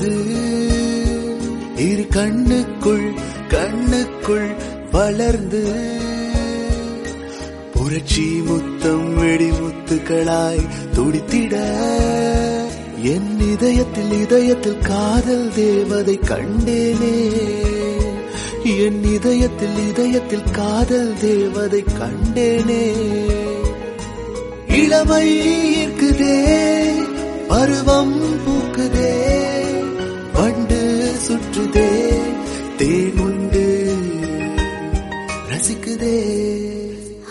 வளருது இரு கண்ணுக்குள் கண்ணுக்குள் வளர்ந்து புரட்சி முத்தம் வெடி முத்துக்களாய் துடித்திட என் இதயத்தில் இதயத்தில் காதல் தேவதை கண்டேனே என் இதயத்தில் இதயத்தில் காதல் தேவதை கண்டேனே இளமை இருக்குதே பருவம் பூக்குதே வண்டு சுற்றுதே தேன் உண்டு ரசிக்குதே